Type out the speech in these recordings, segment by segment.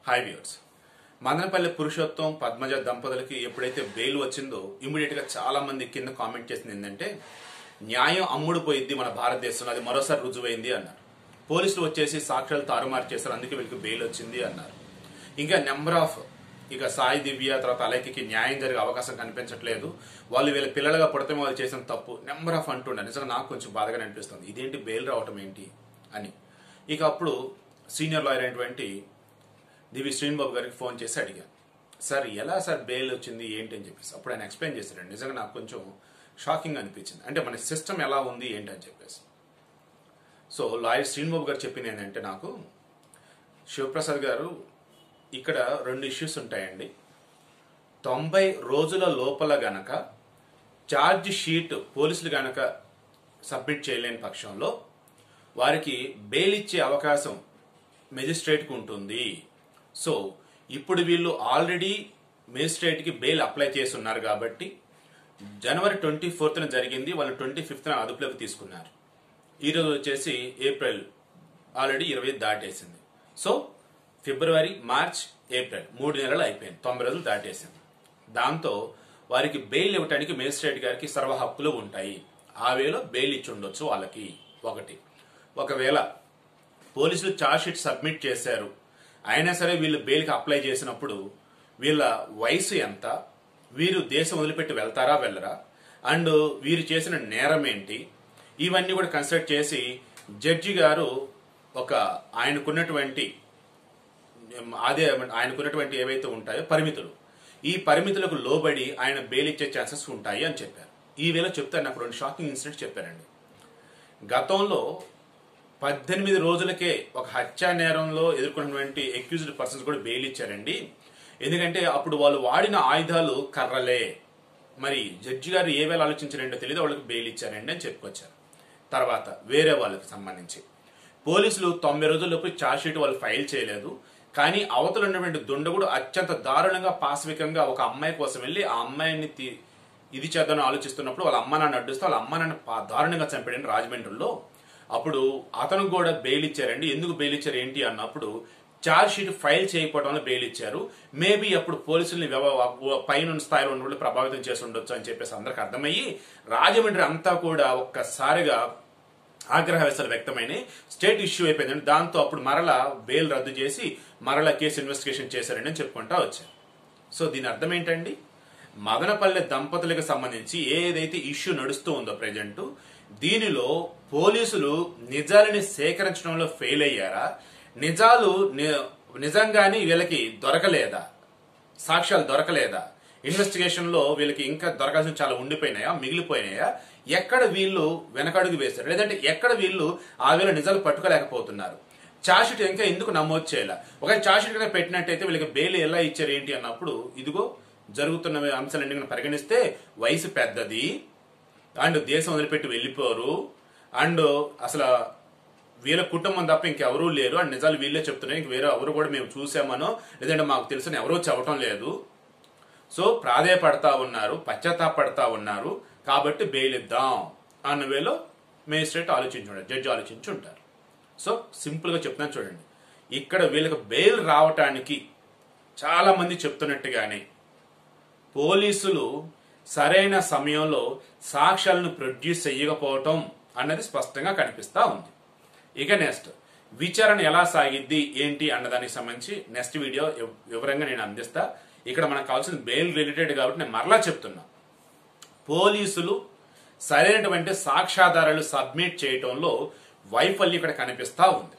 hi viewers Madanapalli Purushottam Padmaja దంపతులకి ఎప్పుడైతే bail వచ్చిందో ఇమీడియట్ గా చాలా మంది కింద కామెంట్ చేసింది ఏంటంటే న్యాయం అమ్ముడు పోయిద్ది మన భారతదేశంలో అది మరోసారి రుజువైంది అన్నారు పోలీసులు వచ్చేసి సాక్ష్యాలు తారుమారు చేశారు అందుకే వీళ్ళకి బెయిల్ వచ్చింది అన్నారు ఇంకా నెంబర్ ఆఫ్ ఇక సాయి దివ్య తర్వాత అలైకి న్యాయం జరిగే అవకాశం కనిపించట్లేదు వాళ్ళు వీళ్ళ పిల్లలుగా పుడతామే వాళ్ళు చేసిన తప్పు నెంబర్ ఆఫ్ అంటుండే నిజంగా నాకు కొంచెం బాధగానే అనిపిస్తుంది ఇదేంటి బెయిల్ రావటం ఏంటి అని ఇక అప్పుడు సీనియర్ లాయర్ అయినటువంటి దివి శ్రీనిబాబు గారికి ఫోన్ చేసి అడిగాను సార్ ఎలా సార్ బెయిల్ వచ్చింది ఏంటి అని చెప్పేసి అప్పుడు ఆయన ఎక్స్ప్లెయిన్ చేశారండి నిజంగా నాకు కొంచెం షాకింగ్ అనిపించింది అంటే మన సిస్టమ్ ఎలా ఉంది ఏంటి అని చెప్పేసి సో లాయర్ శ్రీనిబాబు గారు చెప్పింది ఏంటంటే నాకు శివప్రసాద్ గారు ఇక్కడ రెండు ఇష్యూస్ ఉంటాయండి తొంభై రోజుల లోపల గనక ఛార్జ్ షీట్ పోలీసులు గనక సబ్మిట్ చేయలేని పక్షంలో వారికి బెయిల్ ఇచ్చే అవకాశం మెజిస్ట్రేట్కి ఉంటుంది సో ఇప్పుడు వీళ్ళు ఆల్రెడీ మెజిస్ట్రేట్కి బెయిల్ అప్లై చేసి ఉన్నారు కాబట్టి జనవరి ట్వంటీ ఫోర్త్న జరిగింది వాళ్ళు ట్వంటీ ఫిఫ్త్న అదుపులోకి తీసుకున్నారు ఈరోజు వచ్చేసి ఏప్రిల్ ఆల్రెడీ ఇరవై దాటేసింది సో ఫిబ్రవరి మార్చ్ ఏప్రిల్ మూడు నెలలు అయిపోయింది తొంభై రోజులు దాటేసింది దాంతో వారికి బెయిల్ ఇవ్వడానికి మేజిస్ట్రేట్ గారికి సర్వ హక్కులు ఉంటాయి ఆ వేలో బెయిల్ ఇచ్చి ఉండొచ్చు వాళ్ళకి ఒకటి ఒకవేళ పోలీసులు ఛార్జ్ షీట్ సబ్మిట్ చేశారు అయినా సరే వీళ్ళు బెయిల్కి అప్లై చేసినప్పుడు వీళ్ళ వయసు ఎంత వీరు దేశం వదిలిపెట్టి వెళ్తారా వెళ్ళరా అండ్ వీరు చేసిన నేరం ఏంటి ఇవన్నీ కూడా కన్సిడర్ చేసి జడ్జి గారు ఒక ఆయనకున్నటువంటి అదే ఆయనకున్నటువంటి ఏవైతే ఉంటాయో పరిమితులు ఈ పరిమితులకు లోబడి ఆయన బెయిల్ ఇచ్చే ఛాన్సెస్ ఉంటాయి అని చెప్పారు ఈ వేళ చెప్తారు నాకు రెండు షాకింగ్ ఇన్సిడెంట్స్ చెప్పారండి గతంలో పద్దెనిమిది రోజులకే ఒక హత్యా నేరంలో ఎదుర్కొన్నటువంటి అక్యూజ్డ్ పర్సన్స్ కూడా బెయిల్ ఇచ్చారండి ఎందుకంటే అప్పుడు వాళ్ళు వాడిన ఆయుధాలు కర్రలే మరి జడ్జి గారు ఏ వేళ ఆలోచించారంటో తెలియదు వాళ్ళకి బెయిల్ ఇచ్చారండి అని చెప్పుకొచ్చారు తర్వాత వేరే వాళ్ళకి సంబంధించి పోలీసులు తొంభై రోజుల్లోపు ఛార్జ్ షీట్ వాళ్ళు ఫైల్ చేయలేదు కానీ అవతల ఉన్నటువంటి దుండగుడు అత్యంత దారుణంగా పాశవికంగా ఒక అమ్మాయి కోసం వెళ్ళి ఆ అమ్మాయిని తీ- ఇది చేద్దామని ఆలోచిస్తున్నప్పుడు వాళ్ళ అమ్మ నాన్న అడ్డుస్తూ వాళ్ళ అమ్మ నాన్న పా- దారుణంగా చంపాడండి రాజమండ్రిలో అప్పుడు అతను కూడా బెయిల్ ఇచ్చారండి ఎందుకు బెయిల్ ఇచ్చారు ఏంటి అన్నప్పుడు ఛార్జ్ షీట్ ఫైల్ చేయకపోవడం వల్ల బెయిల్ ఇచ్చారు మేబీ అప్పుడు పోలీసుల్ని వ్యవ- పైన స్థాయిలో ఉన్న వాళ్ళు ప్రభావితం చేసి ఉండొచ్చు అని చెప్పేసి అందరికి అర్థమయ్యి రాజమండ్రి అంతా కూడా ఒక్కసారిగా ఆగ్రహవేశాలు వ్యక్తమైనాయి స్టేట్ ఇష్యూ అయిపోయిందండి దాంతో అప్పుడు మరలా బెయిల్ రద్దు చేసి మరలా కేసు ఇన్వెస్టిగేషన్ చేశారని అని చెప్పుకుంటా వచ్చారు సో దీని అర్థం ఏంటండి మదనపల్లె దంపతులకు సంబంధించి ఏదైతే ఇష్యూ నడుస్తూ ఉందో ప్రజెంట్ దీనిలో పోలీసులు నిజాలని సేకరించడంలో ఫెయిల్ అయ్యారా నిజాలు ని- నిజంగానే వీళ్ళకి దొరకలేదా సాక్ష్యాలు దొరకలేదా ఇన్వెస్టిగేషన్ లో వీళ్ళకి ఇంకా దొరకాల్సిన చాలా ఉండిపోయినాయా మిగిలిపోయినాయా ఎక్కడ వీళ్ళు వెనకడుగు వేశారు లేదంటే ఎక్కడ వీళ్ళు ఆ వేళ నిజాలు పట్టుకోలేకపోతున్నారు చార్జ్షీట్ ఇంకా ఎందుకు నమోదు చేయాల ఒకవేళ చార్జ్షీట్ కనుక పెట్టినట్టయితే వీళ్ళకి బెయిల్ ఎలా ఇచ్చారు ఏంటి అన్నప్పుడు ఇదిగో జరుగుతున్న అంశాలన్నీ కనుక పరిగణిస్తే వయసు పెద్దది అండ్ దేశం వదిలిపెట్టి వెళ్ళిపోరు అండ్ అసలు వీళ్ళ కుటుంబం తప్ప ఇంకెవరూ లేరు అండ్ నిజాలు వీళ్ళే చెప్తున్నారు ఇంక వేరే ఎవరు కూడా మేము చూసామనో లేదంటే మాకు తెలుసు ఎవరూ చెప్పటం లేదు సో ప్రాధేయపడతా ఉన్నారు పశ్చాత్తాపడతా ఉన్నారు కాబట్టి బెయిల్ ఇద్దాం అన్న వేలో మేజిస్ట్రేట్ ఆలోచించుంటారు జడ్జి ఆలోచించుంటారు సో సింపుల్గా చెప్తున్నాను చూడండి ఇక్కడ వీళ్ళకి బెయిల్ రావటానికి చాలా మంది చెప్తున్నట్టుగానే పోలీసులు సరైన సమయంలో సాక్ష్యాలను ప్రొడ్యూస్ చేయకపోవటం అన్నది స్పష్టంగా కనిపిస్తా ఉంది ఇక నెక్స్ట్ విచారణ ఎలా సాగిద్ది ఏంటి అన్నదానికి సంబంధించి నెక్స్ట్ వీడియో వివ- వివరంగా నేను అందిస్తా ఇక్కడ మనకు కావాల్సిన బెయిల్ రిలేటెడ్ కాబట్టి నేను మరలా చెప్తున్నా పోలీసులు సరైనటువంటి సాక్ష్యాధారాలు సబ్మిట్ చేయటంలో వైఫల్యం ఇక్కడ కనిపిస్తా ఉంది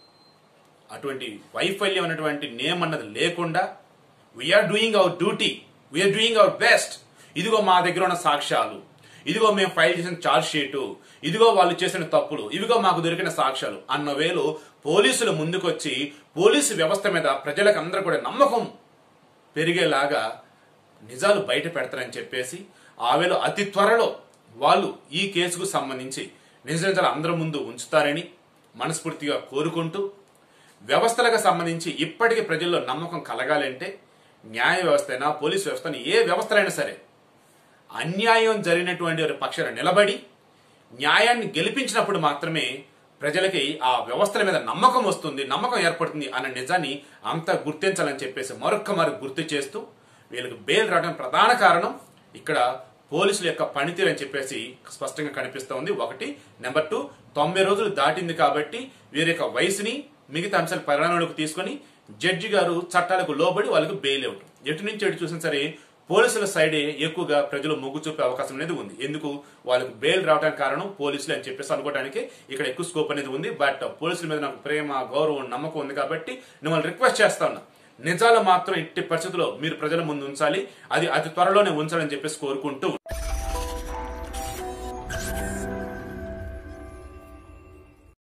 అటువంటి వైఫల్యం అన్నటువంటి నేమ్ అన్నది లేకుండా we are doing our duty we are doing our best ఇదిగో మా దగ్గర ఉన్న సాక్ష్యాలు ఇదిగో మేము ఫైల్ చేసిన ఛార్జ్ షీటు ఇదిగో వాళ్ళు చేసిన తప్పులు ఇదిగో మాకు దొరికిన సాక్ష్యాలు అన్న వేలు పోలీసులు ముందుకొచ్చి పోలీసు వ్యవస్థ మీద ప్రజలకు అందరూ కూడా నమ్మకం పెరిగేలాగా నిజాలు బయట పెడతారని చెప్పేసి ఆవేలో అతి త్వరలో వాళ్ళు ఈ కేసుకు సంబంధించి నిజ నిజాలు అందరి ముందు ఉంచుతారని మనస్ఫూర్తిగా కోరుకుంటూ వ్యవస్థలకు సంబంధించి ఇప్పటికీ ప్రజల్లో నమ్మకం కలగాలంటే న్యాయ వ్యవస్థ అయినా పోలీస్ వ్యవస్థ అయినా ఏ వ్యవస్థలైనా సరే అన్యాయం జరిగినటువంటి వారి పక్షాన నిలబడి న్యాయాన్ని గెలిపించినప్పుడు మాత్రమే ప్రజలకి ఆ వ్యవస్థల మీద నమ్మకం వస్తుంది నమ్మకం ఏర్పడుతుంది అన్న నిజాన్ని అంతా గుర్తించాలని చెప్పేసి మరొక్క మరి గుర్తు చేస్తూ వీళ్ళకి బెయిల్ రావడం ప్రధాన కారణం ఇక్కడ పోలీసుల యొక్క పనితీరు అని చెప్పేసి స్పష్టంగా కనిపిస్తూ ఉంది ఒకటి నెంబర్ టూ తొంభై రోజులు దాటింది కాబట్టి వీరి యొక్క వయసుని మిగతా అంశాలు పరిగణనలోకి తీసుకొని జడ్జి గారు చట్టాలకు లోబడి వాళ్ళకు బెయిల్ ఇవ్వడం ఎటు నుంచి ఎటు చూసినా సరే పోలీసుల సైడే ఎక్కువగా ప్రజలు మొగ్గు చూపే అవకాశం అనేది ఉంది ఎందుకు వాళ్ళకు బెయిల్ రావడానికి కారణం పోలీసులు అని చెప్పేసి అనుకోవడానికి ఇక్కడ ఎక్కువ స్కోప్ అనేది ఉంది బట్ పోలీసుల మీద నాకు ప్రేమ గౌరవం నమ్మకం ఉంది కాబట్టి నేను వాళ్ళు రిక్వెస్ట్ చేస్తా ఉన్నా నిజాలు మాత్రం ఇట్టి పరిస్థితుల్లో మీరు ప్రజల ముందు ఉంచాలి అది అతి త్వరలోనే ఉంచాలని చెప్పేసి కోరుకుంటూ